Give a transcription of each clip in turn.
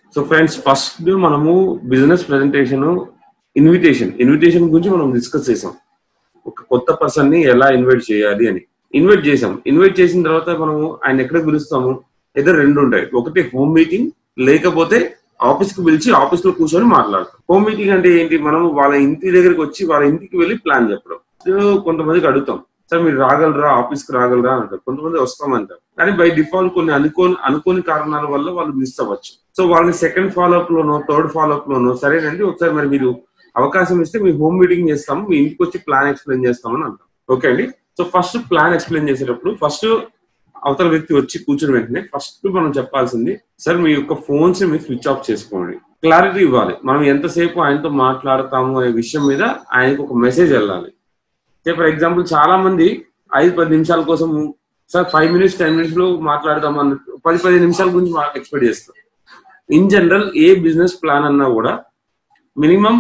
so friends first మనము business presentation invitation invitation గురించి మనం డిస్కస్ చేసాం ఒక కొత్త పర్సన్ ని ఎలా ఇన్వైట్ చేయాలి అని ఇన్వైట్ చేసాం ఇన్వైట్ చేసిన తర్వాత మనము ఆయన ఎక్కడ పిలుస్తాము ఏదో రెండు ఉంటాయి ఒకటి హోమ్ మీటింగ్ లేకపోతే ఆఫీస్ కి పిలిచి ఆఫీస్ లో కూర్చొని మాట్లాడతాం హోమ్ మీటింగ్ అంటే ఏంటి మనం వాళ్ళ ఇంటి దగ్గరికి వచ్చి వాళ్ళ ఇంటికి వెళ్ళి ప్లాన్ చెప్పడం సో కొంతమందికి అడుగుతాం సార్ మీరు రాగలరా ఆఫీస్ కి రాగలరా అంటారు కొంతమంది వస్తామంటారు కానీ బై డిఫాల్ట్ కొన్ని అనుకోని అనుకోని కారణాల వల్ల వాళ్ళు మిస్ అవ్వచ్చు సో వాళ్ళని సెకండ్ ఫాలోఅప్ లోనో థర్డ్ ఫాలోఅప్ లోనో సరేనండి ఒకసారి మరి మీరు అవకాశం ఇస్తే మీ హోమ్ మీటింగ్ చేస్తాము మీ ఇంటికి వచ్చి ప్లాన్ ఎక్స్ప్లెయిన్ చేస్తామని అంటాం ఓకే అండి సో ఫస్ట్ ప్లాన్ ఎక్స్ప్లెయిన్ చేసేటప్పుడు ఫస్ట్ అవతల వ్యక్తి వచ్చి కూర్చుని వెంటనే ఫస్ట్ మనం చెప్పాల్సింది సార్ మీ యొక్క ఫోన్స్ మీరు స్విచ్ ఆఫ్ చేసుకోండి క్లారిటీ ఇవ్వాలి మనం ఎంతసేపు ఆయనతో మాట్లాడతాము అనే విషయం మీద ఆయనకు ఒక మెసేజ్ వెళ్ళాలి ఫర్ ఎగ్జాంపుల్ చాలా మంది ఐదు పది నిమిషాల కోసం sir five minutes ten minutes లో మాట్లాడదాం అన్నట్టు పది పది నిమిషాల గురించి మాకు ఎక్స్పెక్ట్ చేస్తాం in general a business plan అన్నా కూడా మినిమం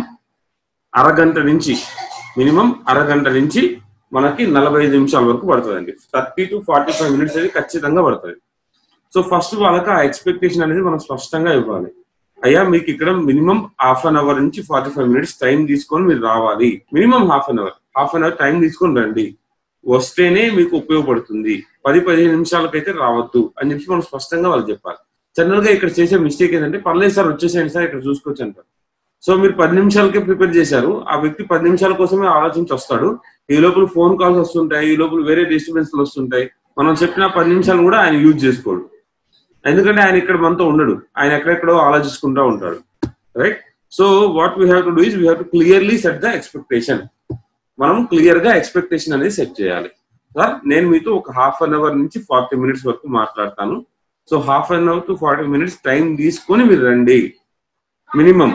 అరగంట నుంచి మినిమం అరగంట నుంచి మనకి నలభై ఐదు నిమిషాల వరకు పడుతుందండి thirty to forty five minutes అనేది ఖచ్చితంగా పడుతుంది సో ఫస్ట్ వాళ్ళకి ఆ ఎక్స్పెక్టేషన్ అనేది మనం స్పష్టంగా ఇవ్వాలి అయ్యా మీకు ఇక్కడ మినిమం హాఫ్ అన్ అవర్ నుంచి ఫార్టీ ఫైవ్ మినిట్స్ టైం తీసుకొని మీరు రావాలి minimum half an hour half an hour time తీసుకొని రండి వస్తేనే మీకు ఉపయోగపడుతుంది పది పదిహేను నిమిషాలకైతే రావద్దు అని చెప్పి మనం స్పష్టంగా వాళ్ళు చెప్పాలి జనరల్ గా ఇక్కడ చేసే మిస్టేక్ ఏంటంటే పర్లేదు సార్ వచ్చేసేయండి సార్ ఇక్కడ చూసుకోవచ్చు అంటారు సో మీరు పది నిమిషాలకే ప్రిపేర్ చేశారు ఆ వ్యక్తి పది నిమిషాల కోసమే ఆలోచించి వస్తాడు ఈ లోపల ఫోన్ కాల్స్ వస్తుంటాయి ఈ లోపల వేరే డిస్టర్బెన్స్ వస్తుంటాయి మనం చెప్పిన పది నిమిషాలు కూడా ఆయన యూజ్ చేసుకోడు ఎందుకంటే ఆయన ఇక్కడ మనతో ఉండడు ఆయన ఎక్కడెక్కడో ఆలోచించుకుంటూ ఉంటాడు right so what we have to do is we have to clearly set the expectation మనం క్లియర్ గా ఎక్స్పెక్టేషన్ అనేది సెట్ చేయాలి సార్ నేను మీతో ఒక హాఫ్ అన్ అవర్ నుంచి ఫార్టీ మినిట్స్ వరకు మాట్లాడతాను so half an hour to forty minutes time తీసుకొని మీరు రండి మినిమం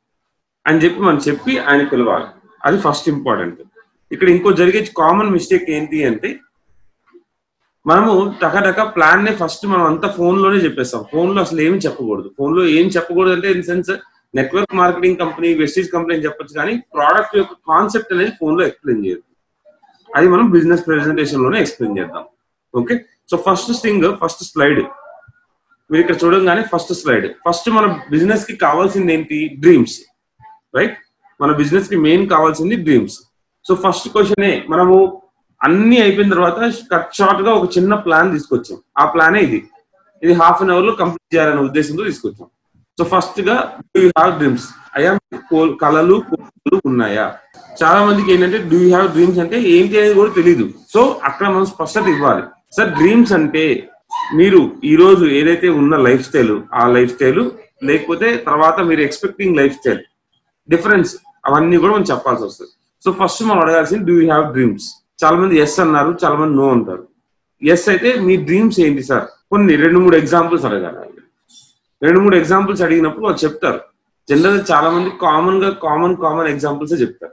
అని చెప్పి మనం చెప్పి ఆయన పిలవాలి అది ఫస్ట్ ఇంపార్టెంట్ ఇక్కడ ఇంకో జరిగే కామన్ మిస్టేక్ ఏంటి అంటే మనము టకటక ప్లాన్ నే ఫస్ట్ మనం అంతా ఫోన్ లోనే చెప్పేస్తాం ఫోన్ లో అసలు ఏమి చెప్పకూడదు ఫోన్ లో ఏం చెప్పకూడదు అంటే in sense network marketing company Vestige company అని చెప్పొచ్చు కానీ ప్రోడక్ట్ యొక్క కాన్సెప్ట్ అనేది ఫోన్ లో ఎక్స్ప్లెయిన్ చేయదు అది మనం బిజినెస్ ప్రెజెంటేషన్ లోనే ఎక్స్ప్లెయిన్ చేద్దాం okay so first thing first slide మీరు ఇక్కడ చూడంగానే ఫస్ట్ స్లైడ్ ఫస్ట్ మన బిజినెస్ కి కావాల్సింది ఏంటి డ్రీమ్స్ రైట్ మన బిజినెస్ కి మెయిన్ కావాల్సింది డ్రీమ్స్ సో ఫస్ట్ క్వశ్చనే మనము అన్ని అయిపోయిన తర్వాత కట్ షార్ట్ గా ఒక చిన్న ప్లాన్ తీసుకొచ్చాం ఆ ప్లానే ఇది ఇది హాఫ్ అన్ అవర్ లో కంప్లీట్ చేయాలనే ఉద్దేశంతో తీసుకొచ్చాం సో ఫస్ట్ గా డూ యూ హ్యావ్ డ్రీమ్స్ అయ్యా కళలు కోరికలు ఉన్నాయా చాలా మందికి ఏంటంటే డూ యూ హ్యావ్ డ్రీమ్స్ అంటే ఏంటి అనేది కూడా తెలియదు సో అక్కడ మనం స్పష్టత ఇవ్వాలి సార్ డ్రీమ్స్ అంటే మీరు ఈ రోజు ఏదైతే ఉన్న లైఫ్ స్టైల్ ఆ లైఫ్ స్టైల్ లేకపోతే తర్వాత మీరు ఎక్స్పెక్టింగ్ లైఫ్ స్టైల్ డిఫరెన్స్ అవన్నీ కూడా మనం చెప్పాల్సి వస్తుంది సో ఫస్ట్ మనం అడగాల్సింది డూ యూ హ్యావ్ డ్రీమ్స్ చాలా మంది ఎస్ అన్నారు చాలా మంది నో అంటారు ఎస్ అయితే మీ డ్రీమ్స్ ఏంటి సార్ కొన్ని రెండు మూడు ఎగ్జాంపుల్స్ అడగాలి రెండు మూడు ఎగ్జాంపుల్స్ అడిగినప్పుడు వాళ్ళు చెప్తారు జనరల్ చాలా మంది కామన్ గా కామన్ కామన్ ఎగ్జాంపుల్స్ చెప్తారు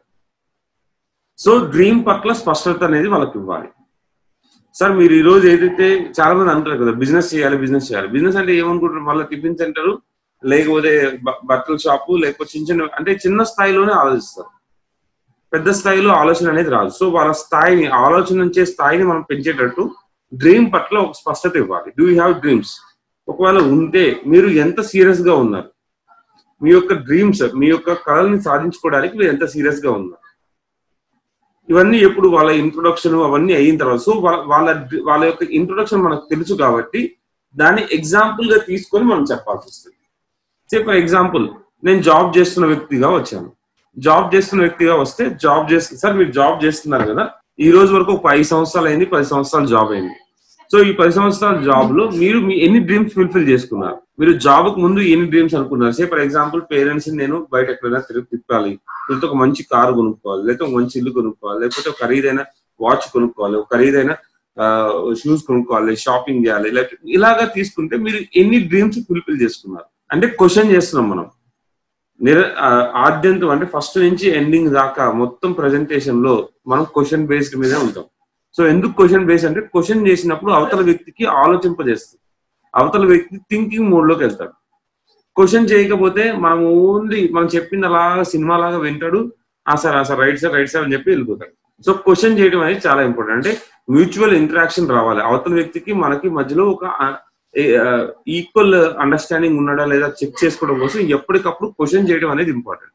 సో డ్రీమ్ పట్ల స్పష్టత అనేది వాళ్ళకి ఇవ్వాలి సార్ మీరు ఈ రోజు ఏదైతే చాలా మంది అంటారు కదా బిజినెస్ చేయాలి బిజినెస్ చేయాలి బిజినెస్ అంటే ఏమనుకుంటారు మళ్ళీ టిఫిన్ సెంటర్ లేకపోతే బట్టల షాపు లేకపోతే చిన్న చిన్న అంటే చిన్న స్థాయిలోనే ఆలోచిస్తారు పెద్ద స్థాయిలో ఆలోచన అనేది రాదు సో వాళ్ళ స్థాయిని ఆలోచించే స్థాయిని మనం పెంచేటట్టు డ్రీమ్ పట్ల ఒక స్పష్టత ఇవ్వాలి డూ యూ హ్యావ్ డ్రీమ్స్ ఒకవేళ ఉంటే మీరు ఎంత సీరియస్ గా ఉన్నారు మీ యొక్క డ్రీమ్స్ మీ యొక్క కళల్ని సాధించుకోవడానికి మీరు ఎంత సీరియస్ గా ఉన్నారు ఇవన్నీ ఎప్పుడు వాళ్ళ ఇంట్రొడక్షన్ అవన్నీ అయిన తర్వాత సో వాళ్ళ వాళ్ళ యొక్క ఇంట్రొడక్షన్ మనకు తెలుసు కాబట్టి దాన్ని ఎగ్జాంపుల్ గా తీసుకొని మనం చెప్పాల్సి వస్తుంది సే ఫర్ ఎగ్జాంపుల్ నేను జాబ్ చేస్తున్న వ్యక్తిగా వచ్చాను జాబ్ చేస్తున్న వ్యక్తిగా వస్తే జాబ్ చేస్తున్న సార్ మీరు జాబ్ చేస్తున్నారు కదా ఈ రోజు వరకు ఒక ఐదు సంవత్సరాలు అయింది పది సంవత్సరాలు జాబ్ అయింది సో ఈ పది సంవత్సరాల జాబ్ లో మీరు మీ ఎన్ని డ్రీమ్స్ ఫుల్ఫిల్ చేసుకున్నారు మీరు జాబ్ కు ముందు ఎన్ని డ్రీమ్స్ అనుకున్నారు సే ఫర్ ఎగ్జాంపుల్ పేరెంట్స్ నేను బయట ఎక్కడైనా తిరిగి తిప్పాలి లేకపోతే ఒక మంచి కారు కొనుక్కోవాలి లేకపోతే ఒక మంచి ఇల్లు కొనుక్కోవాలి లేకపోతే ఒక ఖరీదైన వాచ్ కొనుక్కోవాలి ఒక ఖరీదైన షూస్ కొనుక్కోవాలి షాపింగ్ చేయాలి లేకపోతే ఇలాగా తీసుకుంటే మీరు ఎన్ని డ్రీమ్స్ ఫుల్ఫిల్ చేసుకున్నారు అంటే క్వశ్చన్ చేస్తున్నాం మనం నిర ఆద్యంతం అంటే ఫస్ట్ నుంచి ఎండింగ్ దాకా మొత్తం ప్రజెంటేషన్ లో మనం క్వశ్చన్ బేస్డ్ మీదే ఉంటాం సో ఎందుకు క్వశ్చన్ బేస్ అంటే క్వశ్చన్ చేసినప్పుడు అవతల వ్యక్తికి ఆలోచింపజేస్తుంది అవతల వ్యక్తి థింకింగ్ మోడ్ లోకి వెళ్తాడు క్వశ్చన్ చేయకపోతే మనం ఓన్లీ మనం చెప్పింది అలాగా సినిమా లాగా వింటాడు ఆ సార్ ఆ sir right sir right sir అని చెప్పి వెళ్ళిపోతాడు సో క్వశ్చన్ చేయడం అనేది చాలా ఇంపార్టెంట్ అంటే మ్యూచువల్ ఇంటరాక్షన్ రావాలి అవతల వ్యక్తికి మనకి మధ్యలో ఒక ఈక్వల్ అండర్స్టాండింగ్ ఉన్నాడా లేదా చెక్ చేసుకోవడం కోసం ఎప్పటికప్పుడు క్వశ్చన్ చేయడం అనేది ఇంపార్టెంట్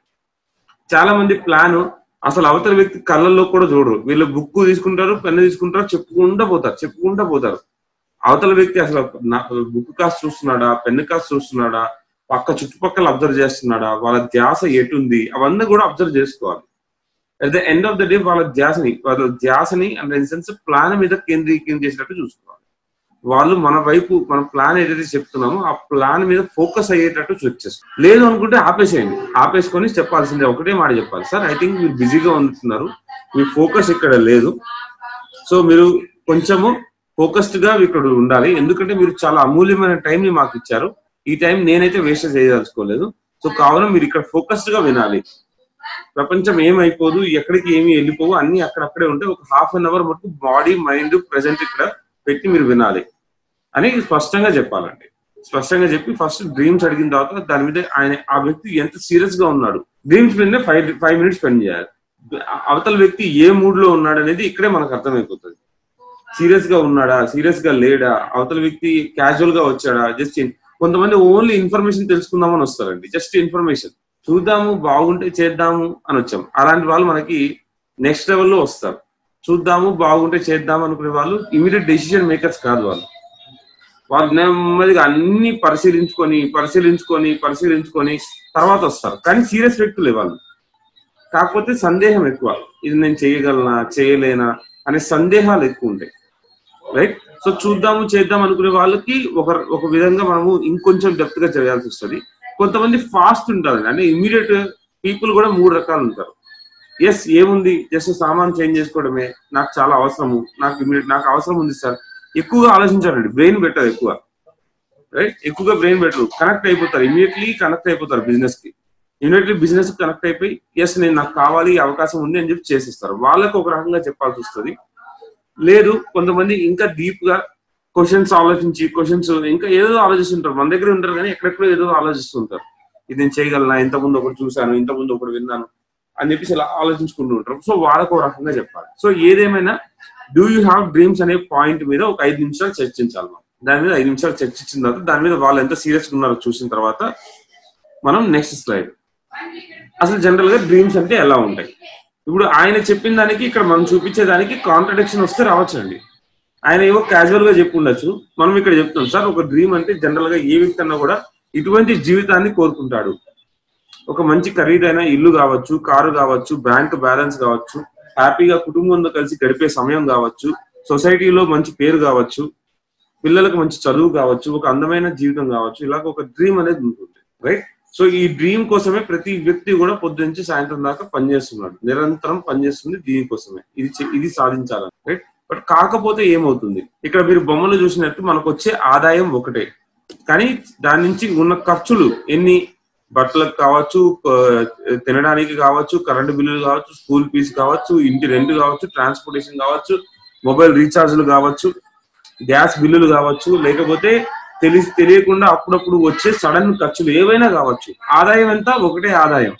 చాలా మంది ప్లాన్ అసలు అవతల వ్యక్తి కళ్ళల్లో కూడా చూడరు వీళ్ళు బుక్ తీసుకుంటారు పెన్ను తీసుకుంటారు చెప్పుకుంటూ పోతారు చెప్పుకుంటూ పోతారు అవతల వ్యక్తి అసలు బుక్ కాస్ట్ చూస్తున్నాడా పెన్ను కాస్ట్ చూస్తున్నాడా పక్క చుట్టుపక్కల అబ్జర్వ్ చేస్తున్నాడా వాళ్ళ ధ్యాస ఎటుంది అవన్నీ కూడా అబ్జర్వ్ చేసుకోవాలి at the end of the day వాళ్ళ ధ్యాసని వాళ్ళ ధ్యాసని అంటే ఇన్ సెన్స్ ప్లాన్ మీద కేంద్రీకరణ చేసినట్టు చూసుకోవాలి వాళ్ళు మన వైపు మన ప్లాన్ ఏదైతే చెప్తున్నామో ఆ ప్లాన్ మీద ఫోకస్ అయ్యేటట్టు చెక్ చేసుకోవాలి లేదు అనుకుంటే ఆపేసేయండి ఆపేసుకొని చెప్పాల్సిందే ఒకటే మాట చెప్పాలి సార్ ఐ థింక్ మీరు బిజీగా ఉంటున్నారు మీ ఫోకస్ ఇక్కడ లేదు సో మీరు కొంచెము ఫోకస్డ్ గా ఇక్కడ ఉండాలి ఎందుకంటే మీరు చాలా అమూల్యమైన టైం ని మాకు ఇచ్చారు ఈ టైం నేనైతే వేస్ట్ చేయదలుచుకోలేదు సో కావున మీరు ఇక్కడ ఫోకస్డ్ గా వినాలి ప్రపంచం ఏమైపోదు ఎక్కడికి ఏమి వెళ్ళిపోవు అన్ని అక్కడక్కడే ఉంటే ఒక హాఫ్ అన్ అవర్ మటుకు బాడీ మైండ్ ప్రెసెంట్ ఇక్కడ పెట్టి మీరు వినాలి అని స్పష్టంగా చెప్పాలండి స్పష్టంగా చెప్పి ఫస్ట్ డ్రీమ్స్ అడిగిన తర్వాత దాని మీద ఆయన ఆ వ్యక్తి ఎంత సీరియస్ గా ఉన్నాడు డ్రీమ్స్ మీదనే ఫైవ్ ఫైవ్ మినిట్స్ స్పెండ్ చేయాలి అవతల వ్యక్తి ఏ మూడ్ లో ఉన్నాడు అనేది ఇక్కడే మనకు అర్థమైపోతుంది సీరియస్ గా ఉన్నాడా సీరియస్ గా లేడా అవతల వ్యక్తి క్యాజువల్ గా వచ్చాడా జస్ట్ కొంతమంది ఓన్లీ ఇన్ఫర్మేషన్ తెలుసుకుందామని వస్తారండి జస్ట్ ఇన్ఫర్మేషన్ చూద్దాము బాగుంటే చేద్దాము అని వచ్చాం అలాంటి వాళ్ళు మనకి నెక్స్ట్ లెవెల్లో వస్తారు చూద్దాము బాగుంటే చేద్దాం అనుకునే వాళ్ళు ఇమీడియట్ డెసిషన్ మేకర్స్ కాదు వాళ్ళు వాళ్ళు నెమ్మదిగా అన్ని పరిశీలించుకొని పరిశీలించుకొని పరిశీలించుకొని తర్వాత వస్తారు కానీ సీరియస్ వ్యక్తులే వాళ్ళు కాకపోతే సందేహం ఎక్కువ ఇది నేను చేయగలనా చేయలేనా అనే సందేహాలు ఎక్కువ ఉంటాయి రైట్ సో చూద్దాము చేద్దాం అనుకునే వాళ్ళకి ఒక ఒక విధంగా మనము ఇంకొంచెం డెప్త్ గా చేయాల్సి వస్తుంది కొంతమంది ఫాస్ట్ ఉంటారు అంటే ఇమీడియట్ పీపుల్ కూడా మూడు రకాలు ఉంటారు ఎస్ ఏముంది జస్ట్ సామాన్ చేంజ్ చేసుకోవడమే నాకు చాలా అవసరము నాకు ఇమీడియట్ నాకు అవసరం ఉంది సార్ ఎక్కువగా ఆలోచించారండి బ్రెయిన్ పెట్టరు ఎక్కువ రైట్ ఎక్కువగా బ్రెయిన్ పెట్టరు కనెక్ట్ అయిపోతారు ఇమీడియట్లీ కనెక్ట్ అయిపోతారు బిజినెస్ కి ఇమీడియట్లీ బిజినెస్ కనెక్ట్ అయిపోయి ఎస్ నేను నాకు కావాలి అవకాశం ఉంది అని చెప్పి చేసేస్తారు వాళ్ళకి ఒక రకంగా చెప్పాల్సి వస్తుంది లేదు కొంతమంది ఇంకా డీప్ గా క్వశ్చన్స్ ఆలోచించి క్వశ్చన్స్ ఇంకా ఏదో ఆలోచిస్తుంటారు మన దగ్గర ఉంటారు కానీ ఎక్కడెక్కడో ఏదో ఆలోచిస్తుంటారు ఇది నేను చేయగలనా ఇంత ముందు ఒకటి చూశాను ఇంత ముందు ఒకటి విన్నాను అని చెప్పేసి ఇలా ఆలోచించుకుంటూ ఉంటారు సో వాళ్ళకు ఒక రకంగా చెప్పాలి సో ఏదేమైనా డూ యూ హ్యావ్ డ్రీమ్స్ అనే పాయింట్ మీద ఒక ఐదు నిమిషాలు చర్చించాలి మనం దాని మీద ఐదు నిమిషాలు చర్చించిన తర్వాత దాని మీద వాళ్ళు ఎంత సీరియస్ ఉన్నారో చూసిన తర్వాత మనం నెక్స్ట్ స్లైడ్ అసలు జనరల్ గా డ్రీమ్స్ అంటే ఎలా ఉంటాయి ఇప్పుడు ఆయన చెప్పిన దానికి ఇక్కడ మనం చూపించే దానికి కాంట్రడిక్షన్ వస్తే రావచ్చండి ఆయన ఏవో క్యాజువల్ గా చెప్పి ఉండొచ్చు మనం ఇక్కడ చెప్తాం సార్ ఒక డ్రీమ్ అంటే జనరల్ గా ఏ వ్యక్తి అన్నా కూడా ఇటువంటి జీవితాన్ని కోరుకుంటాడు ఒక మంచి ఖరీదైన ఇల్లు కావచ్చు కారు కావచ్చు బ్యాంక్ బ్యాలెన్స్ కావచ్చు హ్యాపీగా కుటుంబంతో కలిసి గడిపే సమయం కావచ్చు సొసైటీలో మంచి పేరు కావచ్చు పిల్లలకు మంచి చదువు కావచ్చు ఒక అందమైన జీవితం కావచ్చు ఇలాగ ఒక డ్రీమ్ అనేది ఉంటుంది రైట్ సో ఈ డ్రీమ్ కోసమే ప్రతి వ్యక్తి కూడా పొద్దు నుంచి సాయంత్రం దాకా పనిచేస్తున్నాడు నిరంతరం పనిచేస్తుంది దీనికోసమే ఇది చే- ఇది సాధించాలని రైట్ బట్ కాకపోతే ఏమవుతుంది ఇక్కడ మీరు బొమ్మలు చూసినట్టు మనకు వచ్చే ఆదాయం ఒకటే కానీ దాని నుంచి ఉన్న ఖర్చులు ఎన్ని బట్టలకు కావచ్చు ఆ, తినడానికి కావచ్చు కరెంటు బిల్లులు కావచ్చు స్కూల్ ఫీజు కావచ్చు ఇంటి రెంట్ కావచ్చు ట్రాన్స్పోర్టేషన్ కావచ్చు మొబైల్ రీఛార్జ్లు కావచ్చు గ్యాస్ బిల్లులు కావచ్చు లేకపోతే తెలిసి తెలియకుండా అప్పుడప్పుడు వచ్చే సడన్ ఖర్చులు ఏవైనా కావచ్చు ఆదాయం ఎంత ఒకటే ఆదాయం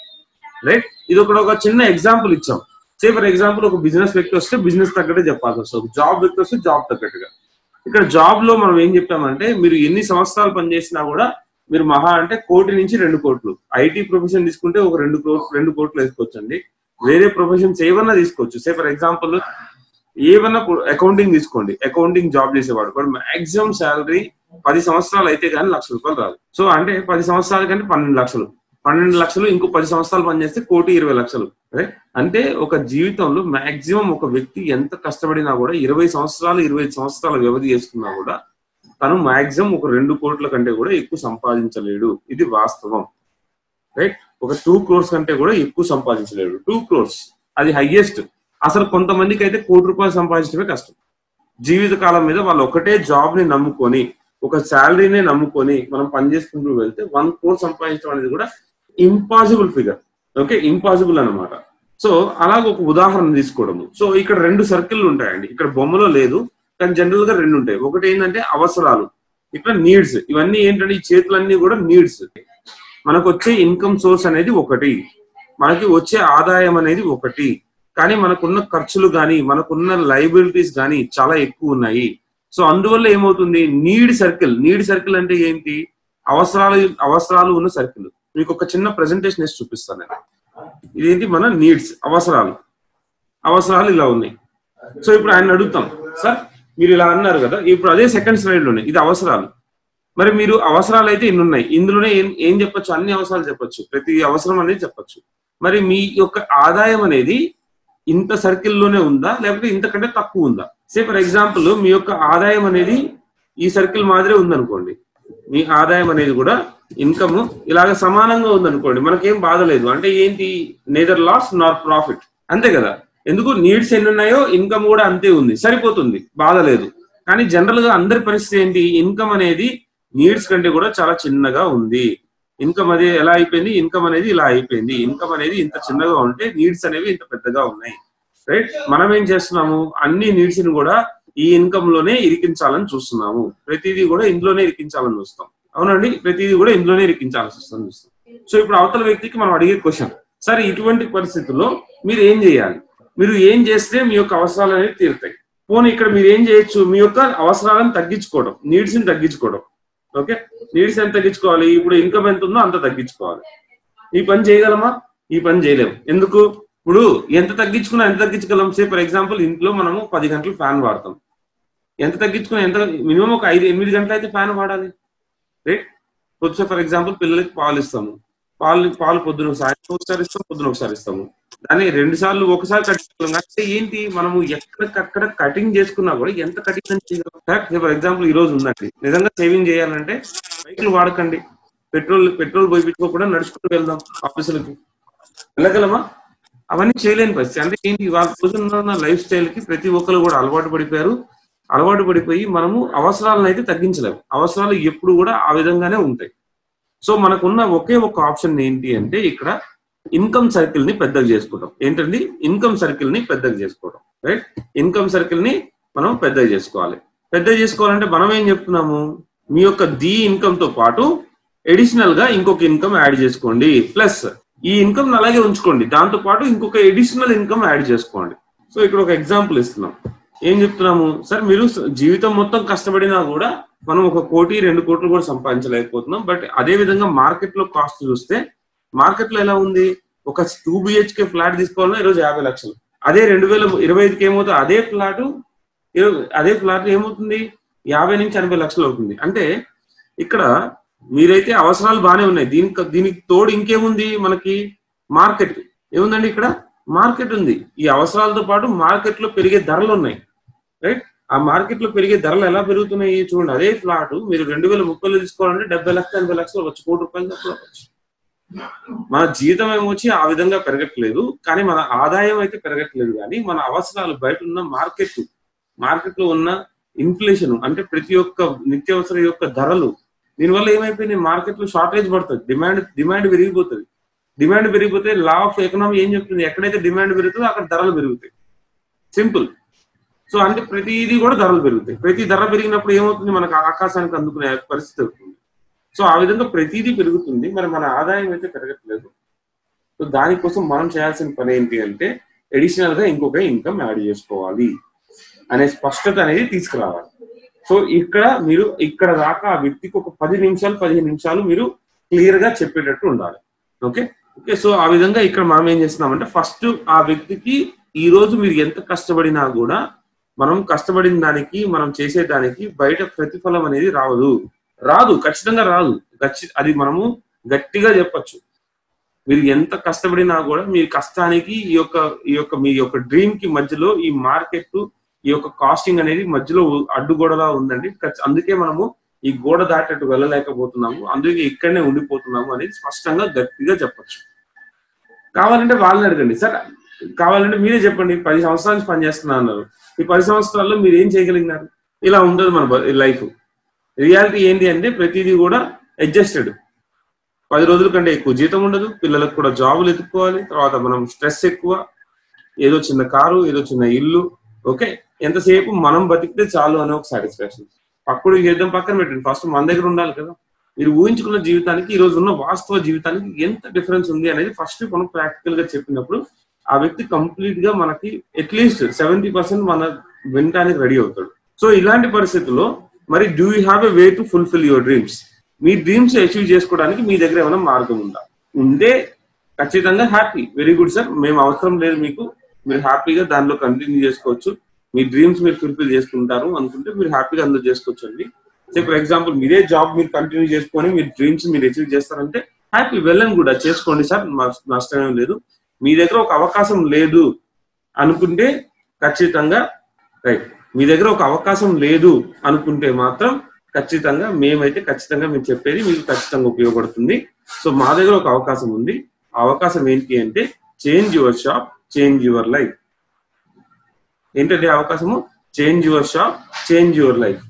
రైట్ ఇది ఒకటి ఒక చిన్న ఎగ్జాంపుల్ ఇచ్చాం సే ఫర్ ఎగ్జాంపుల్ ఒక బిజినెస్ వ్యక్తి వస్తే బిజినెస్ తగ్గట్టే చెప్పాల్సి వస్తుంది ఒక జాబ్ వ్యక్తి వస్తే జాబ్ తగ్గట్టుగా ఇక్కడ జాబ్ లో మనం ఏం చెప్పామంటే మీరు ఎన్ని సంవత్సరాలు పనిచేసినా కూడా మీరు మహా అంటే కోటి నుంచి రెండు కోట్లు ఐటీ ప్రొఫెషన్ తీసుకుంటే ఒక రెండు కోట్లు రెండు కోట్లు వేసుకోవచ్చు అండి వేరే ప్రొఫెషన్స్ ఏమన్నా తీసుకోవచ్చు సే ఫర్ ఎగ్జాంపుల్ ఏమన్నా అకౌంటింగ్ తీసుకోండి అకౌంటింగ్ జాబ్ చేసేవాడు కూడా మాక్సిమం శాలరీ పది సంవత్సరాలు అయితే కానీ లక్ష రూపాయలు రాదు సో అంటే పది సంవత్సరాల కంటే పన్నెండు లక్షలు పన్నెండు లక్షలు ఇంకో పది సంవత్సరాలు పనిచేస్తే కోటి ఇరవై లక్షలు రైట్ అంటే ఒక జీవితంలో మాక్సిమం ఒక వ్యక్తి ఎంత కష్టపడినా కూడా ఇరవై సంవత్సరాలు ఇరవై ఐదు సంవత్సరాల వ్యవధి చేసుకున్నా కూడా తను మాక్సిమం ఒక రెండు కోట్ల కంటే కూడా ఎక్కువ సంపాదించలేడు ఇది వాస్తవం రైట్ ఒక టూ క్రోర్స్ కంటే కూడా ఎక్కువ సంపాదించలేడు టూ క్రోర్స్ అది హైయెస్ట్ అసలు కొంతమందికి అయితే కోటి రూపాయలు సంపాదించడమే కష్టం జీవిత కాలం మీద వాళ్ళు ఒకటే జాబ్ ని నమ్ముకొని ఒక శాలరీనే నమ్ముకొని మనం పనిచేసుకుంటూ వెళ్తే వన్ క్రోర్ సంపాదించడం అనేది కూడా ఇంపాసిబుల్ ఫిగర్ ఓకే ఇంపాసిబుల్ అన్నమాట సో అలాగ ఒక ఉదాహరణ తీసుకోవడము సో ఇక్కడ రెండు సర్కిల్ ఉంటాయండి ఇక్కడ బొమ్మలో లేదు కానీ జనరల్ గా రెండు ఉంటాయి ఒకటి ఏంటంటే అవసరాలు ఇక్కడ నీడ్స్ ఇవన్నీ ఏంటంటే ఈ చేతులన్నీ కూడా నీడ్స్ మనకు వచ్చే ఇన్కమ్ సోర్స్ అనేది ఒకటి మనకి వచ్చే ఆదాయం అనేది ఒకటి కానీ మనకున్న ఖర్చులు కానీ మనకున్న లైబిలిటీస్ కానీ చాలా ఎక్కువ ఉన్నాయి సో అందువల్ల ఏమవుతుంది నీడ్ సర్కిల్ నీడ్ సర్కిల్ అంటే ఏంటి అవసరాలు అవసరాలు ఉన్న సర్కిల్ మీకు ఒక చిన్న ప్రెజెంటేషన్ వేసి చూపిస్తాను నేను ఇదేంటి మన నీడ్స్ అవసరాలు అవసరాలు ఇలా ఉన్నాయి సో ఇప్పుడు ఆయన అడుగుతాం సార్ మీరు ఇలా అన్నారు కదా ఇప్పుడు అదే సెకండ్ స్లైడ్ లోనే ఇది అవసరాలు మరి మీరు అవసరాలు అయితే ఇన్ని ఉన్నాయి ఇందులోనే ఏం ఏం చెప్పొచ్చు అన్ని అవసరాలు చెప్పొచ్చు ప్రతి అవసరం అనేది చెప్పొచ్చు మరి మీ యొక్క ఆదాయం అనేది ఇంత సర్కిల్ లోనే ఉందా లేకపోతే ఇంతకంటే తక్కువ ఉందా సే ఫర్ ఎగ్జాంపుల్ మీ యొక్క ఆదాయం అనేది ఈ సర్కిల్ మాదిరే ఉందనుకోండి మీ ఆదాయం అనేది కూడా ఇన్కమ్ ఇలాగ సమానంగా ఉందనుకోండి మనకేం బాధ లేదు అంటే ఏంటి నేదర్ లాస్ నార్ ప్రాఫిట్ అంతే కదా ఎందుకు నీడ్స్ ఎన్ని ఉన్నాయో ఇన్కమ్ కూడా అంతే ఉంది సరిపోతుంది బాధ లేదు కానీ జనరల్ గా అందరి పరిస్థితి ఏంటి ఇన్కమ్ అనేది నీడ్స్ కంటే కూడా చాలా చిన్నగా ఉంది ఇన్కమ్ అది ఎలా అయిపోయింది ఇన్కమ్ అనేది ఇలా అయిపోయింది ఇన్కమ్ అనేది ఇంత చిన్నగా ఉంటే నీడ్స్ అనేవి ఇంత పెద్దగా ఉన్నాయి రైట్ మనం ఏం చేస్తున్నాము అన్ని నీడ్స్ ని కూడా ఈ ఇన్కమ్ లోనే ఇరికించాలని చూస్తున్నాము ప్రతిదీ కూడా ఇందులోనే ఇరికించాలని చూస్తాం అవునండి ప్రతిదీ కూడా ఇందులోనే ఇరికించాల్సి వస్తుంది చూస్తాం సో ఇప్పుడు అవతల వ్యక్తికి మనం అడిగే క్వశ్చన్ సరే ఇటువంటి పరిస్థితుల్లో మీరు ఏం చేయాలి మీరు ఏం చేస్తే మీ యొక్క అవసరాలు అనేవి తీరుతాయి పోనీ ఇక్కడ మీరు ఏం చేయొచ్చు మీ యొక్క అవసరాలను తగ్గించుకోవడం నీడ్స్ ని తగ్గించుకోవడం ఓకే నీడ్స్ ఎంత తగ్గించుకోవాలి ఇప్పుడు ఇన్కమ్ ఎంత ఉందో అంత తగ్గించుకోవాలి ఈ పని చేయగలమా ఈ పని చేయలేము ఎందుకు ఇప్పుడు ఎంత తగ్గించుకున్నా ఎంత తగ్గించగలం సే ఫర్ ఎగ్జాంపుల్ ఇంట్లో మనము పది గంటలు ఫ్యాన్ వాడతాం ఎంత తగ్గించుకున్నా ఎంత మినిమం ఒక ఐదు ఎనిమిది గంటలు అయితే ఫ్యాన్ వాడాలి రైట్ వచ్చే ఫర్ ఎగ్జాంపుల్ పిల్లలకి పాలు ఇస్తాము పాలు పాలు పొద్దున సాయంత్రం ఒకసారి ఇస్తాం పొద్దున ఒకసారి ఇస్తాము దాన్ని రెండు సార్లు ఒకసారి కట్ చేయగలం అంటే ఏంటి మనము ఎక్కడికక్కడ కటింగ్ చేసుకున్నా కూడా ఎంత కటింగ్ చేయగలం ఫర్ ఎగ్జాంపుల్ ఈ రోజు ఉందండి నిజంగా సేవింగ్ చేయాలంటే బైకులు వాడకండి పెట్రోల్ పెట్రోల్ పోయించుకోకుండా నడుచుకుంటూ వెళ్దాం ఆఫీసులకి వెళ్ళగలమా అవన్నీ చేయలేని పరిస్థితి అంటే ఏంటి వాళ్ళ రోజున్న లైఫ్ స్టైల్ కి ప్రతి ఒక్కరు కూడా అలవాటు పడిపోయారు అలవాటు పడిపోయి మనము అవసరాలను అయితే తగ్గించలేము అవసరాలు ఎప్పుడు కూడా ఆ విధంగానే ఉంటాయి సో మనకున్న ఒకే ఒక ఆప్షన్ ఏంటి అంటే ఇక్కడ ఇన్కమ్ సర్కిల్ ని పెద్దగా చేసుకోవడం ఏంటండి ఇన్కమ్ సర్కిల్ ని పెద్దగా చేసుకోవడం రైట్ ఇన్కమ్ సర్కిల్ ని మనం పెద్దగా చేసుకోవాలి పెద్దగా చేసుకోవాలంటే మనం ఏం చెప్తున్నాము మీ యొక్క ది ఇన్కమ్ తో పాటు ఎడిషనల్ గా ఇంకొక ఇన్కమ్ యాడ్ చేసుకోండి ప్లస్ ఈ ఇన్కమ్ అలాగే ఉంచుకోండి దాంతో పాటు ఇంకొక ఎడిషనల్ ఇన్కమ్ యాడ్ చేసుకోండి సో ఇక్కడ ఒక ఎగ్జాంపుల్ ఇస్తున్నాం ఏం చెప్తున్నాము సార్ మీరు జీవితం మొత్తం కష్టపడినా కూడా మనం ఒక కోటి రెండు కోట్లు కూడా సంపాదించలేకపోతున్నాం బట్ అదే విధంగా మార్కెట్ లో కాస్ట్ చూస్తే మార్కెట్ లో ఎలా ఉంది ఒక టూ బిహెచ్కే ఫ్లాట్ తీసుకోవాలన్నా ఈరోజు యాభై లక్షలు అదే రెండు వేల ఇరవై ఐదుకి ఏమవుతుంది అదే ఫ్లాట్ అదే ఫ్లాట్ ఏమవుతుంది యాభై నుంచి ఎనభై లక్షలు అవుతుంది అంటే ఇక్కడ మీరైతే అవసరాలు బాగానే ఉన్నాయి దీనికి దీనికి తోడు ఇంకేముంది మనకి మార్కెట్ ఏముందండి ఇక్కడ మార్కెట్ ఉంది ఈ అవసరాలతో పాటు మార్కెట్ లో పెరిగే ధరలు ఉన్నాయి రైట్ ఆ మార్కెట్ లో పెరిగే ధరలు ఎలా పెరుగుతున్నాయి చూడండి అదే ఫ్లాట్ మీరు రెండు వేల ముప్పైలో తీసుకోవాలంటే డెబ్బై లక్షలు ఎనభై లక్షలు వచ్చి కోటి రూపాయలు తక్కువ అవ్వచ్చు మన జీతం ఏమొచ్చి ఆ విధంగా పెరగట్లేదు కానీ మన ఆదాయం అయితే పెరగట్లేదు కానీ మన అవసరాలు బయట ఉన్న మార్కెట్ మార్కెట్ లో ఉన్న ఇన్ఫ్లేషన్ అంటే ప్రతి ఒక్క నిత్యావసర యొక్క ధరలు దీనివల్ల ఏమైపోయింది మార్కెట్ లో షార్టేజ్ పడుతుంది డిమాండ్ డిమాండ్ పెరిగిపోతుంది డిమాండ్ పెరిగిపోతే లా ఆఫ్ ఎకనామీ ఏం చెప్తుంది ఎక్కడైతే డిమాండ్ పెరుగుతుందో అక్కడ ధరలు పెరుగుతాయి సింపుల్ సో అంటే ప్రతిదీ కూడా ధరలు పెరుగుతాయి ప్రతి ధర పెరిగినప్పుడు ఏమవుతుంది మనకు ఆకాశానికి అందుకునే పరిస్థితి అవుతుంది సో ఆ విధంగా ప్రతిదీ పెరుగుతుంది మరి మన ఆదాయం అయితే పెరగట్లేదు సో దానికోసం మనం చేయాల్సిన పని ఏంటి అంటే అడిషనల్ గా ఇంకొక ఇన్కమ్ యాడ్ చేసుకోవాలి అనే స్పష్టత అనేది తీసుకురావాలి సో ఇక్కడ మీరు ఇక్కడ దాకా ఆ వ్యక్తికి ఒక పది నిమిషాలు పదిహేను నిమిషాలు మీరు క్లియర్ గా చెప్పేటట్టు ఉండాలి ఓకే ఓకే సో ఆ విధంగా ఇక్కడ మనం ఏం చేస్తున్నామంటే ఫస్ట్ ఆ వ్యక్తికి ఈ రోజు మీరు ఎంత కష్టపడినా కూడా మనం కష్టపడిన దానికి మనం చేసే దానికి బయట ప్రతిఫలం అనేది రాదు రాదు ఖచ్చితంగా రాదు ఖచ్చి అది మనము గట్టిగా చెప్పొచ్చు మీరు ఎంత కష్టపడినా కూడా మీ కష్టానికి ఈ యొక్క ఈ యొక్క మీ యొక్క డ్రీమ్ కి మధ్యలో ఈ మార్కెట్ ఈ యొక్క కాస్టింగ్ అనేది మధ్యలో అడ్డుగోడలా ఉందండి ఖచ్చి- అందుకే మనము ఈ గోడ దాటట్టు వెళ్ళలేకపోతున్నాము అందుకే ఇక్కడనే ఉండిపోతున్నాము అనేది స్పష్టంగా గట్టిగా చెప్పొచ్చు కావాలంటే వాళ్ళని అడగండి సార్ కావాలంటే మీరే చెప్పండి పది సంవత్సరాల నుంచి పనిచేస్తున్నా అన్నారు ఈ పది సంవత్సరాల్లో మీరు ఏం చేయగలిగినారు ఇలా ఉంటుంది మన లైఫ్ రియాలిటీ ఏంటి అంటే ప్రతిదీ కూడా అడ్జస్టెడ్ పది రోజుల కంటే ఎక్కువ జీతం ఉండదు పిల్లలకు కూడా జాబులు ఎత్తుక్కోవాలి తర్వాత మనం స్ట్రెస్ ఎక్కువ ఏదో చిన్న కారు ఏదో చిన్న ఇల్లు ఓకే ఎంతసేపు మనం బతికితే చాలు అనే ఒక సాటిస్ఫాక్షన్ పక్కడు చేద్దాం పక్కన పెట్టండి ఫస్ట్ మన దగ్గర ఉండాలి కదా మీరు ఊహించుకున్న జీవితానికి ఈ రోజు ఉన్న వాస్తవ జీవితానికి ఎంత డిఫరెన్స్ ఉంది అనేది ఫస్ట్ మనం ప్రాక్టికల్ గా చెప్పినప్పుడు ఆ వ్యక్తి కంప్లీట్ గా మనకి అట్లీస్ట్ సెవెంటీ పర్సెంట్ మన వినటానికి రెడీ అవుతాడు సో ఇలాంటి పరిస్థితుల్లో మరి do you have a way to fulfil your dreams మీ డ్రీమ్స్ అచీవ్ చేసుకోవడానికి మీ దగ్గర ఏమైనా మార్గం ఉందా ఉంటే ఖచ్చితంగా హ్యాపీ వెరీ గుడ్ సార్ మేము అవసరం లేదు మీకు మీరు హ్యాపీగా దానిలో కంటిన్యూ చేసుకోవచ్చు మీ డ్రీమ్స్ మీరు ఫుల్ఫిల్ చేసుకుంటారు అనుకుంటే మీరు హ్యాపీగా అందులో చేసుకోవచ్చు అండి సో ఫర్ ఎగ్జాంపుల్ మీరే జాబ్ మీరు కంటిన్యూ చేసుకొని మీ డ్రీమ్స్ మీరు అచీవ్ చేస్తారంటే హ్యాపీ వెల్ అండ్ గుడ్ అది చేసుకోండి సార్ నష్టం ఏం లేదు మీ దగ్గర ఒక అవకాశం లేదు అనుకుంటే ఖచ్చితంగా రైట్ మీ దగ్గర ఒక అవకాశం లేదు అనుకుంటే మాత్రం ఖచ్చితంగా మేమైతే ఖచ్చితంగా మేము చెప్పేది మీకు ఖచ్చితంగా ఉపయోగపడుతుంది సో మా దగ్గర ఒక అవకాశం ఉంది ఆ అవకాశం ఏంటి అంటే change your shop change your life ఏంటంటే అవకాశము change your shop change your life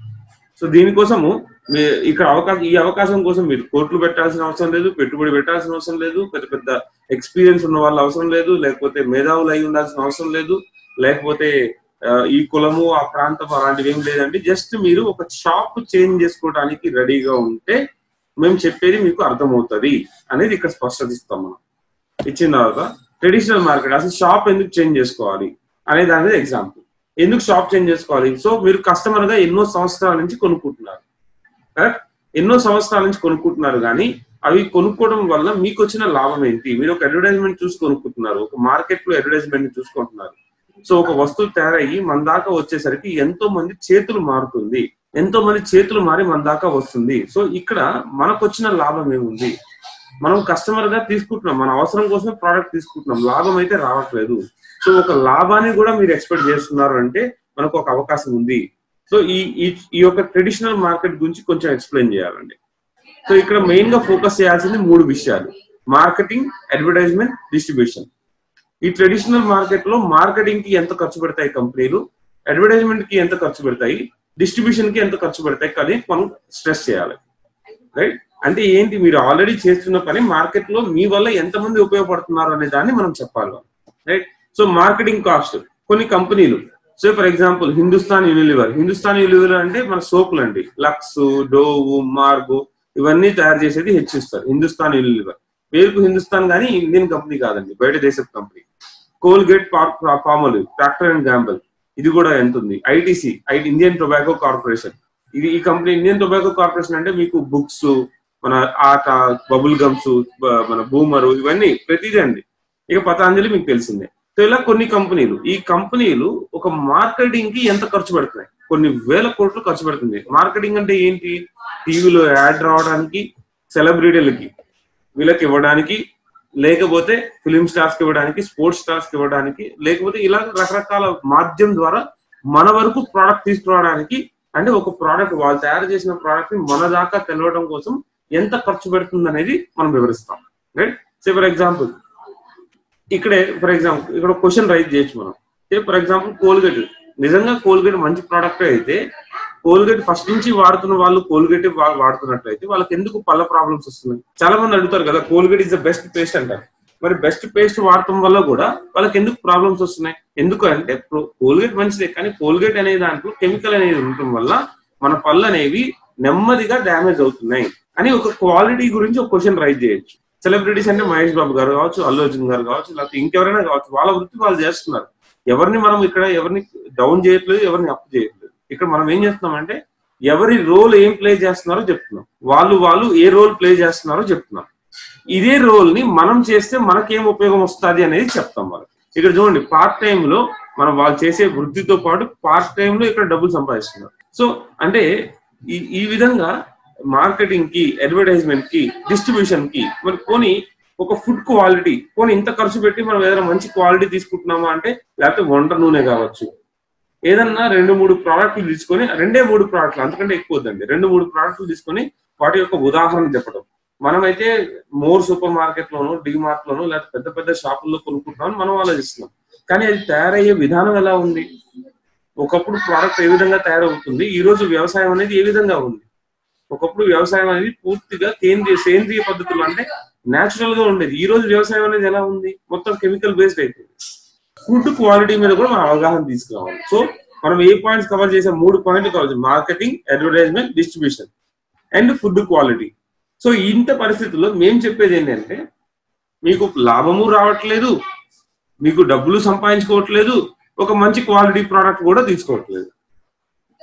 so దీనికోసము మీ ఇక్కడ అవకాశం ఈ అవకాశం కోసం మీరు కోట్లు పెట్టాల్సిన అవసరం లేదు పెట్టుబడి పెట్టాల్సిన అవసరం లేదు పెద్ద పెద్ద ఎక్స్పీరియన్స్ ఉన్న వాళ్ళ అవసరం లేదు లేకపోతే మేధావులు అయి ఉండాల్సిన అవసరం లేదు లేకపోతే ఆ, ఈ కులము ఆ ప్రాంతం అలాంటివి ఏం లేదండి జస్ట్ మీరు ఒక షాప్ చేంజ్ చేసుకోవడానికి రెడీగా ఉంటే మేము చెప్పేది మీకు అర్థమవుతుంది అనేది ఇక్కడ స్పష్టత ఇస్తాం మనం ఇచ్చిన తర్వాత ట్రెడిషనల్ మార్కెట్ అసలు షాప్ ఎందుకు చేంజ్ చేసుకోవాలి అనే దాని మీద ఎగ్జాంపుల్ ఎందుకు షాప్ చేంజ్ చేసుకోవాలి సో మీరు కస్టమర్ గా ఎన్నో సంవత్సరాల నుంచి కొనుక్కుంటున్నారు కరెక్ట్ ఎన్నో సంవత్సరాల నుంచి కొనుక్కుంటున్నారు కానీ అవి కొనుక్కోవడం వల్ల మీకు వచ్చిన లాభం ఏంటి మీరు ఒక అడ్వర్టైజ్మెంట్ చూసి కొనుక్కుంటున్నారు ఒక మార్కెట్ లో అడ్వర్టైజ్మెంట్ చూసుకుంటున్నారు సో ఒక వస్తువు తయారయ్యి మన దాకా వచ్చేసరికి ఎంతో మంది చేతులు మారుతుంది ఎంతో మంది చేతులు మారి మన దాకా వస్తుంది సో ఇక్కడ మనకు వచ్చిన లాభం ఏముంది మనం కస్టమర్ గా తీసుకుంటున్నాం మన అవసరం కోసమే ప్రోడక్ట్ తీసుకుంటున్నాం లాభం అయితే రావట్లేదు సో ఒక లాభాన్ని కూడా మీరు ఎక్స్పెక్ట్ చేస్తున్నారు అంటే మనకు ఒక అవకాశం ఉంది సో ఈ ఈ- ఈ యొక్క ట్రెడిషనల్ మార్కెట్ గురించి కొంచెం ఎక్స్ప్లెయిన్ చేయాలండి సో ఇక్కడ మెయిన్ గా ఫోకస్ చేయాల్సింది మూడు విషయాలు మార్కెటింగ్ అడ్వర్టైజ్మెంట్ డిస్ట్రిబ్యూషన్ ఈ ట్రెడిషనల్ మార్కెట్ లో మార్కెటింగ్ కి ఎంత ఖర్చు పెడతాయి కంపెనీలు అడ్వర్టైజ్మెంట్ కి ఎంత ఖర్చు పెడతాయి డిస్ట్రిబ్యూషన్ కి ఎంత ఖర్చు పెడతాయి కానీ మనం స్ట్రెస్ చేయాలి రైట్ అంటే ఏంటి మీరు ఆల్రెడీ చేస్తున్న పని మార్కెట్ లో మీ వల్ల ఎంతమంది ఉపయోగపడుతున్నారు అనే దాన్ని మనం చెప్పాలి రైట్ సో మార్కెటింగ్ కాస్ట్ కొన్ని కంపెనీలు so for example Hindustan Unilever Hindustan Unilever అంటే మన సోపులు అండి లక్స్ డోవు మార్గో ఇవన్నీ తయారు చేసేది హెచ్చిస్తారు హిందుస్థాన్ యూనిలివర్ పేరుకు హిందుస్థాన్ కానీ ఇండియన్ కంపెనీ కాదండి బయట దేశపు company Colgate Palmolive Procter and Gamble ఇది కూడా ఎంత ఉంది ITC IT Indian tobacco corporation ఇది ఈ కంపెనీ ఇండియన్ టొబాకో కార్పొరేషన్ అంటే మీకు బుక్స్ మన ఆట బబుల్ గమ్స్ మన బూమరు ఇవన్నీ ప్రతిదీ అండి ఇక పతాంజలి మీకు తెలిసిందే సో ఇలా కొన్ని కంపెనీలు ఈ కంపెనీలు ఒక మార్కెటింగ్ కి ఎంత ఖర్చు పెడుతున్నాయి కొన్ని వేల కోట్లు ఖర్చు పెడుతుంది మార్కెటింగ్ అంటే ఏంటి టీవీలో యాడ్ రావడానికి సెలబ్రిటీలకి వీళ్ళకి ఇవ్వడానికి లేకపోతే ఫిలిం స్టార్స్ కి ఇవ్వడానికి స్పోర్ట్స్ స్టార్స్ కి ఇవ్వడానికి లేకపోతే ఇలా రకరకాల మాధ్యం ద్వారా మన వరకు ప్రోడక్ట్ తీసుకురావడానికి అంటే ఒక ప్రోడక్ట్ వాళ్ళు తయారు చేసిన ప్రోడక్ట్ ని మన దాకా తెలవడం కోసం ఎంత ఖర్చు పెడుతుంది అనేది మనం వివరిస్తాం రైట్ సే ఫర్ ఎగ్జాంపుల్ ఇక్కడే ఫర్ ఎగ్జాంపుల్ ఇక్కడ క్వశ్చన్ రైజ్ చేయొచ్చు మనం ఫర్ ఎగ్జాంపుల్ కోల్గేట్ నిజంగా కోల్గేట్ మంచి ప్రోడక్ట్ అయితే కోల్గేట్ ఫస్ట్ నుంచి వాడుతున్న వాళ్ళు కోల్గేట్ వాడుతున్నట్లయితే వాళ్ళకి ఎందుకు పళ్ళ ప్రాబ్లమ్స్ వస్తున్నాయి చాలా మంది అడుగుతారు కదా Colgate is the best paste అంటారు మరి బెస్ట్ పేస్ట్ వాడటం వల్ల కూడా వాళ్ళకి ఎందుకు ప్రాబ్లమ్స్ వస్తున్నాయి ఎందుకు అంటే కోల్గేట్ మంచిదే కానీ కోల్గేట్ అనే దాంట్లో కెమికల్ అనేది ఉండటం వల్ల మన పళ్ళు అనేవి నెమ్మదిగా డ్యామేజ్ అవుతున్నాయి అని ఒక క్వాలిటీ గురించి ఒక క్వశ్చన్ రైజ్ చేయొచ్చు సెలబ్రిటీస్ అంటే మహేష్ బాబు గారు కావచ్చు అల్లు అర్జున్ గారు కావచ్చు లేకపోతే ఇంకెవరైనా కావచ్చు వాళ్ళ వృత్తి వాళ్ళు చేస్తున్నారు ఎవరిని మనం ఇక్కడ ఎవరిని డౌన్ చేయట్లేదు ఎవరిని అప్ చేయట్లేదు ఇక్కడ మనం ఏం చేస్తున్నాం అంటే ఎవరి రోల్ ఏం ప్లే చేస్తున్నారో చెప్తున్నాం వాళ్ళు వాళ్ళు ఏ రోల్ ప్లే చేస్తున్నారో చెప్తున్నాం ఇదే రోల్ ని మనం చేస్తే మనకేం ఉపయోగం వస్తుంది అనేది చెప్తాం వాళ్ళకి ఇక్కడ చూడండి పార్ట్ టైం లో మనం వాళ్ళు చేసే వృత్తితో పాటు పార్ట్ టైం లో ఇక్కడ డబ్బులు సంపాదిస్తున్నారు సో అంటే ఈ ఈ విధంగా మార్కెటింగ్ కి అడ్వర్టైజ్మెంట్ కి డిస్ట్రిబ్యూషన్ కి మరి పోనీ ఒక ఫుడ్ క్వాలిటీ పోనీ ఇంత ఖర్చు పెట్టి మనం ఏదైనా మంచి క్వాలిటీ తీసుకుంటున్నామా అంటే లేకపోతే వంట నూనె కావచ్చు ఏదన్నా రెండు మూడు ప్రోడక్ట్లు తీసుకొని రెండే మూడు ప్రోడక్ట్లు అంతకంటే ఎక్కువ వద్దండి రెండు మూడు ప్రోడక్ట్లు తీసుకొని వాటి యొక్క ఉదాహరణ చెప్పడం మనమైతే మోర్ సూపర్ మార్కెట్ లోను డిమార్ట్ లోను లేకపోతే పెద్ద పెద్ద షాపుల్లో కొనుక్కుంటున్నాం మనం ఆలోచిస్తున్నాం కానీ అది తయారయ్యే విధానం ఎలా ఉంది ఒకప్పుడు ప్రోడక్ట్ ఏ విధంగా తయారవుతుంది ఈ రోజు వ్యవసాయం అనేది ఏ విధంగా ఉంది ఒకప్పుడు వ్యవసాయం అనేది పూర్తిగా కేంద్రీయ సేంద్రియ పద్ధతులు అంటే నేచురల్ గా ఉండేది ఈ రోజు వ్యవసాయం అనేది ఎలా ఉంది మొత్తం కెమికల్ బేస్డ్ అయిపోయింది ఫుడ్ క్వాలిటీ మీద కూడా మనం అవగాహన తీసుకురావాలి సో మనం ఏ పాయింట్స్ కవర్ చేసే మూడు పాయింట్లు cover marketing advertisement distribution and food quality so ఇంత పరిస్థితుల్లో మేము చెప్పేది ఏంటంటే మీకు లాభము రావట్లేదు మీకు డబ్బులు సంపాదించుకోవట్లేదు ఒక మంచి క్వాలిటీ ప్రోడక్ట్ కూడా తీసుకోవట్లేదు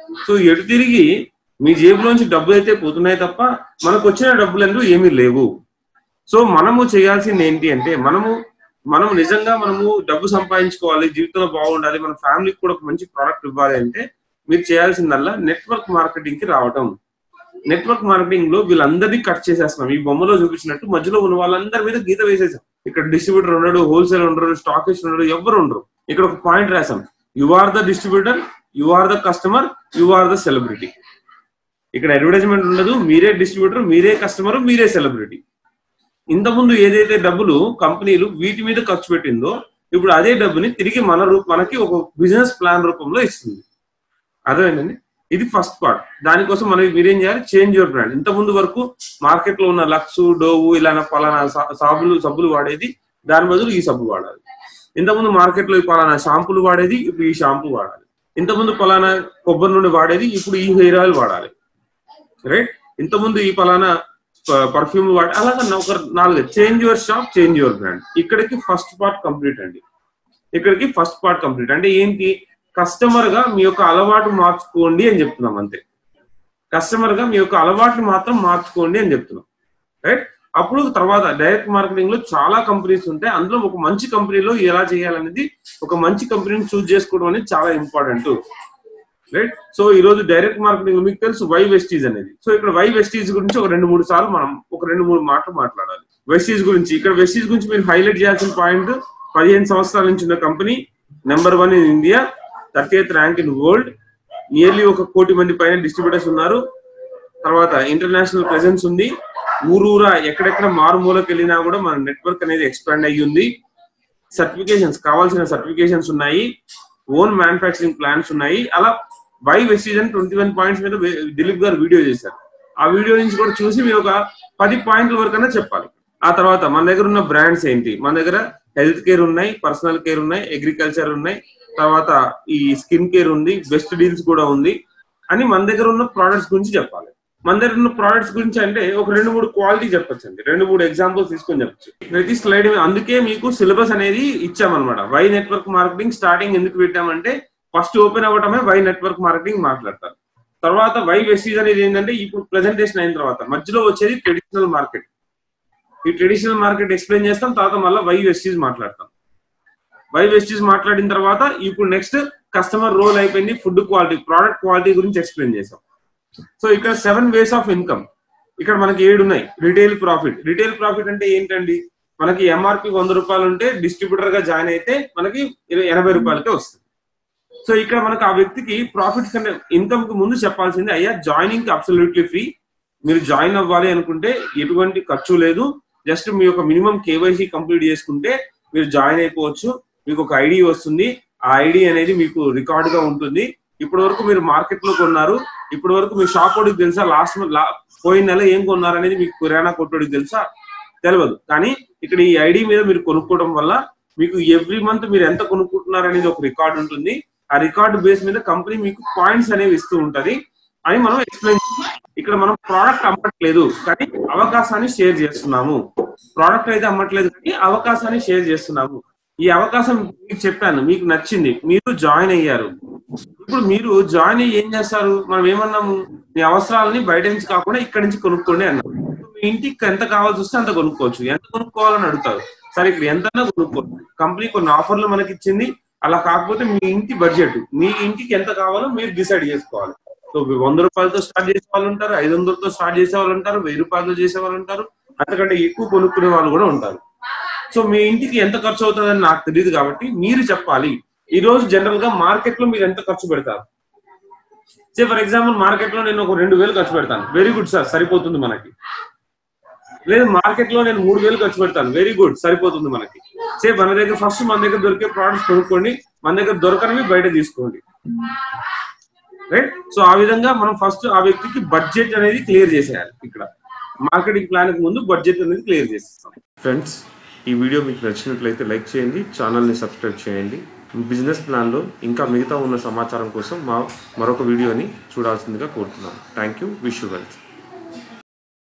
సో ఎటు తిరిగి మీ జేబులోంచి డబ్బులు అయితే పోతున్నాయి తప్ప మనకు వచ్చిన డబ్బులు ఎందుకు ఏమీ లేవు సో మనము చేయాల్సింది ఏంటి అంటే మనము మనం నిజంగా మనము డబ్బు సంపాదించుకోవాలి జీవితంలో బాగుండాలి మన ఫ్యామిలీకి కూడా ఒక మంచి ప్రోడక్ట్ ఇవ్వాలి అంటే మీరు చేయాల్సిందల్లా నెట్వర్క్ మార్కెటింగ్ కి రావటం నెట్వర్క్ మార్కెటింగ్ లో వీళ్ళందరినీ కట్ చేసేస్తున్నాం ఈ బొమ్మలో చూపించినట్టు మధ్యలో ఉన్న వాళ్ళందరి మీద గీత వేసేసాం ఇక్కడ డిస్ట్రిబ్యూటర్ ఉన్నాడు హోల్సేల్ ఉండడు స్టాకిస్ట్ ఉన్నాడు ఎవరు ఉండరు ఇక్కడ ఒక పాయింట్ రాసాం you are the distributor you are the customer you are the celebrity ఇక్కడ అడ్వర్టైజ్మెంట్ ఉండదు మీరే డిస్ట్రిబ్యూటర్ మీరే కస్టమర్ మీరే సెలబ్రిటీ ఇంతకుముందు ఏదైతే డబ్బులు కంపెనీలు వీటి మీద ఖర్చు పెట్టిందో ఇప్పుడు అదే డబ్బుని తిరిగి మన రూ మనకి ఒక బిజినెస్ ప్లాన్ రూపంలో ఇస్తుంది అర్థమైందండి ఇది ఫస్ట్ పార్ట్ దానికోసం మనం మీరేం చేయాలి చేంజ్ యువర్ బ్రాండ్ ఇంత ముందు వరకు మార్కెట్ లో ఉన్న లక్స్ డోవు ఇలా పలానా సా- సాబులు సబ్బులు వాడేది దాని బదులు ఈ సబ్బు వాడాలి ఇంతకుముందు మార్కెట్ లో ఈ పలానా షాంపూలు వాడేది ఇప్పుడు ఈ షాంపూ వాడాలి ఇంతకుముందు పలానా కొబ్బరి నూనె వాడేది ఇప్పుడు ఈ హెయిర్ ఆయిల్ వాడాలి రైట్ ఇంతకుముందు ఈ పలానా పర్ఫ్యూమ్ వాడి అలాగా ఒక నాలుగు change your shop change your brand ఇక్కడికి ఫస్ట్ పార్ట్ కంప్లీట్ అండి ఇక్కడికి ఫస్ట్ పార్ట్ కంప్లీట్ అంటే ఏంటి కస్టమర్ గా మీ యొక్క అలవాటు మార్చుకోండి అని చెప్తున్నాం అంతే కస్టమర్ గా మీ యొక్క అలవాట్లు మాత్రం మార్చుకోండి అని చెప్తున్నాం రైట్ అప్పుడు తర్వాత డైరెక్ట్ మార్కెటింగ్ లో చాలా కంపెనీస్ ఉంటాయి అందులో ఒక మంచి కంపెనీలో ఎలా చేయాలనేది ఒక మంచి కంపెనీని చూస్ చేసుకోవడం అనేది చాలా ఇంపార్టెంట్ రైట్ సో ఈ రోజు డైరెక్ట్ మార్కెటింగ్ మీకు తెలుసు వై వెస్టీజ్ అనేది సో ఇక్కడ వై వెస్టీజ్ గురించి ఒక రెండు మూడు సార్లు మనం ఒక రెండు మూడు మాటలు మాట్లాడాలి వెస్టీజ్ గురించి ఇక్కడ వెస్టీజ్ గురించి మీరు హైలైట్ చేయాల్సిన పాయింట్ పదిహేను సంవత్సరాల నుంచి ఉన్న company number one in India thirty eighth rank in world nearly ఒక కోటి మంది పైన డిస్ట్రిబ్యూటర్స్ ఉన్నారు తర్వాత ఇంటర్నేషనల్ ప్రెసెన్స్ ఉంది ఊరూరా ఎక్కడెక్కడ మారుమూలకి వెళ్ళినా కూడా మన నెట్వర్క్ అనేది ఎక్స్పాండ్ అయ్యి ఉంది సర్టిఫికేషన్స్ కావాల్సిన సర్టిఫికేషన్స్ ఉన్నాయి ఓన్ మ్యానుఫాక్చరింగ్ ప్లాన్స్ ఉన్నాయి అలా వై వెస్టీజన్ ట్వంటీ వన్ పాయింట్స్ మీద వే- దిలీప్ గారు వీడియో చేశారు ఆ వీడియో నుంచి కూడా చూసి మీరు ఒక పది పాయింట్ల వరకైనా చెప్పాలి ఆ తర్వాత మన దగ్గర ఉన్న బ్రాండ్స్ ఏంటి మన దగ్గర హెల్త్ కేర్ ఉన్నాయి పర్సనల్ కేర్ ఉన్నాయి అగ్రికల్చర్ ఉన్నాయి తర్వాత ఈ స్కిన్ కేర్ ఉంది బెస్ట్ డీల్స్ కూడా ఉంది అని మన దగ్గర ఉన్న ప్రోడక్ట్స్ గురించి చెప్పాలి మన దగ్గర ఉన్న ప్రోడక్ట్స్ గురించి అంటే ఒక రెండు మూడు క్వాలిటీ చెప్పొచ్చు అండి రెండు మూడు ఎగ్జాంపుల్స్ తీసుకొని చెప్పొచ్చు ప్రతి స్లైడ్ అందుకే మీకు సిలబస్ అనేది ఇచ్చామన్నమాట వై నెట్వర్క్ మార్కెటింగ్ స్టార్టింగ్ ఎందుకు పెట్టామంటే ఫస్ట్ ఓపెన్ అవ్వటమే వై నెట్వర్క్ మార్కెటింగ్ మాట్లాడతారు తర్వాత వై వెస్టీజ్ అనేది ఏంటంటే ఇప్పుడు ప్రెజెంటేషన్ అయిన తర్వాత మధ్యలో వచ్చేది ట్రెడిషనల్ మార్కెట్ ఈ ట్రెడిషనల్ మార్కెట్ ఎక్స్ప్లెయిన్ చేస్తాం తర్వాత మళ్ళీ వై వెస్టీజ్ మాట్లాడతాం వై వెస్టీజ్ మాట్లాడిన తర్వాత ఇప్పుడు నెక్స్ట్ కస్టమర్ రోల్ అయిపోయింది ఫుడ్ క్వాలిటీ ప్రోడక్ట్ క్వాలిటీ గురించి ఎక్స్ప్లెయిన్ చేసాం సో ఇక్కడ సెవెన్ వేస్ ఆఫ్ ఇన్కమ్ ఇక్కడ మనకి ఏడు ఉన్నాయి రిటైల్ ప్రాఫిట్ రిటైల్ ప్రాఫిట్ అంటే ఏంటండి మనకి ఎంఆర్పి వంద రూపాయలు ఉంటే డిస్ట్రిబ్యూటర్ గా జాయిన్ అయితే మనకి ఇరవై- ఎనభై రూపాయలకే వస్తుంది సో ఇక్కడ మనకు ఆ వ్యక్తికి ప్రాఫిట్ కంటే ఇన్కమ్ కి ముందు చెప్పాల్సింది అయ్యా జాయినింగ్ అబ్సల్యూట్లీ ఫ్రీ మీరు జాయిన్ అవ్వాలి అనుకుంటే ఎటువంటి ఖర్చు లేదు జస్ట్ మీ యొక్క మినిమం కేవైసీ కంప్లీట్ చేసుకుంటే మీరు జాయిన్ అయిపోవచ్చు మీకు ఒక ఐడి వస్తుంది ఆ ఐడి అనేది మీకు రికార్డ్ గా ఉంటుంది ఇప్పటి వరకు మీరు మార్కెట్ లో కొన్నారు ఇప్పటి వరకు మీ షాప్ వాడికి తెలుసా లాస్ట్ పోయిన నెల ఏం కొన్నారు అనేది మీకు కిరాణా కొట్టుడికి తెలుసా తెలియదు కానీ ఇక్కడ ఈ ఐడి మీద మీరు కొనుక్కోవడం వల్ల మీకు ఎవ్రీ మంత్ మీరు ఎంత కొనుక్కుంటున్నారు అనేది ఒక రికార్డ్ ఉంటుంది ఆ రికార్డ్ బేస్ మీద కంపెనీ మీకు పాయింట్స్ అనేవి ఇస్తూ ఉంటది అని మనం ఎక్స్ప్లెయిన్ ఇక్కడ మనం ప్రోడక్ట్ అమ్మట్లేదు కానీ అవకాశాన్ని షేర్ చేస్తున్నాము ప్రోడక్ట్ అయితే అమ్మట్లేదు కానీ అవకాశాన్ని షేర్ చేస్తున్నాము ఈ అవకాశం మీకు చెప్పాను మీకు నచ్చింది మీరు జాయిన్ అయ్యారు ఇప్పుడు మీరు జాయిన్ అయ్యి ఏం చేస్తారు మనం ఏమన్నాము మీ అవసరాలని బయట నుంచి కాకుండా ఇక్కడ నుంచి కొనుక్కోండి అన్నాం మీ ఇంటికి ఎంత కావాల్సి వస్తే అంత కొనుక్కోవచ్చు ఎంత కొనుక్కోవాలని అడుగుతారు సరే ఇక్కడ ఎంత కొనుక్కోవచ్చు కంపెనీ కొన్ని ఆఫర్లు మనకి ఇచ్చింది అలా కాకపోతే మీ ఇంటి బడ్జెట్ మీ ఇంటికి ఎంత కావాలో మీరు డిసైడ్ చేసుకోవాలి సో వంద రూపాయలతో స్టార్ట్ చేసే వాళ్ళు ఉంటారు ఐదు వందలతో స్టార్ట్ చేసే వాళ్ళు ఉంటారు వెయ్యి రూపాయలతో చేసే వాళ్ళు ఉంటారు అంతకంటే ఎక్కువ కొనుక్కునే వాళ్ళు కూడా ఉంటారు సో మీ ఇంటికి ఎంత ఖర్చు అవుతుందని నాకు తెలియదు కాబట్టి మీరు చెప్పాలి ఈ రోజు జనరల్ గా మార్కెట్ లో మీరు ఎంత ఖర్చు పెడతారు సే ఫర్ ఎగ్జాంపుల్ మార్కెట్ లో నేను ఒక రెండు వేలు ఖర్చు పెడతాను వెరీ గుడ్ సార్ సరిపోతుంది మనకి లేదు మార్కెట్ లో నేను మూడు వేలు ఖర్చు పెడతాను వెరీ గుడ్ సరిపోతుంది మనకి సే మన దగ్గర ఫస్ట్ మన దగ్గర దొరికే ప్రోడక్ట్స్ కొనుక్కోండి మన దగ్గర దొరకనివి బయట తీసుకోండి రైట్ సో ఆ విధంగా మనం ఫస్ట్ ఆ వ్యక్తికి బడ్జెట్ అనేది క్లియర్ చేసేయాలి ఇక్కడ మార్కెటింగ్ ప్లాన్ కి ముందు బడ్జెట్ అనేది క్లియర్ చేసేస్తాం ఫ్రెండ్స్ ఈ వీడియో మీకు నచ్చినట్లయితే లైక్ చేయండి ఛానల్ని సబ్స్క్రైబ్ చేయండి బిజినెస్ ప్లాన్లో ఇంకా మిగతా ఉన్న సమాచారం కోసం మా మరొక వీడియోని చూడాల్సిందిగా కోరుతున్నాను thank you wish you wealth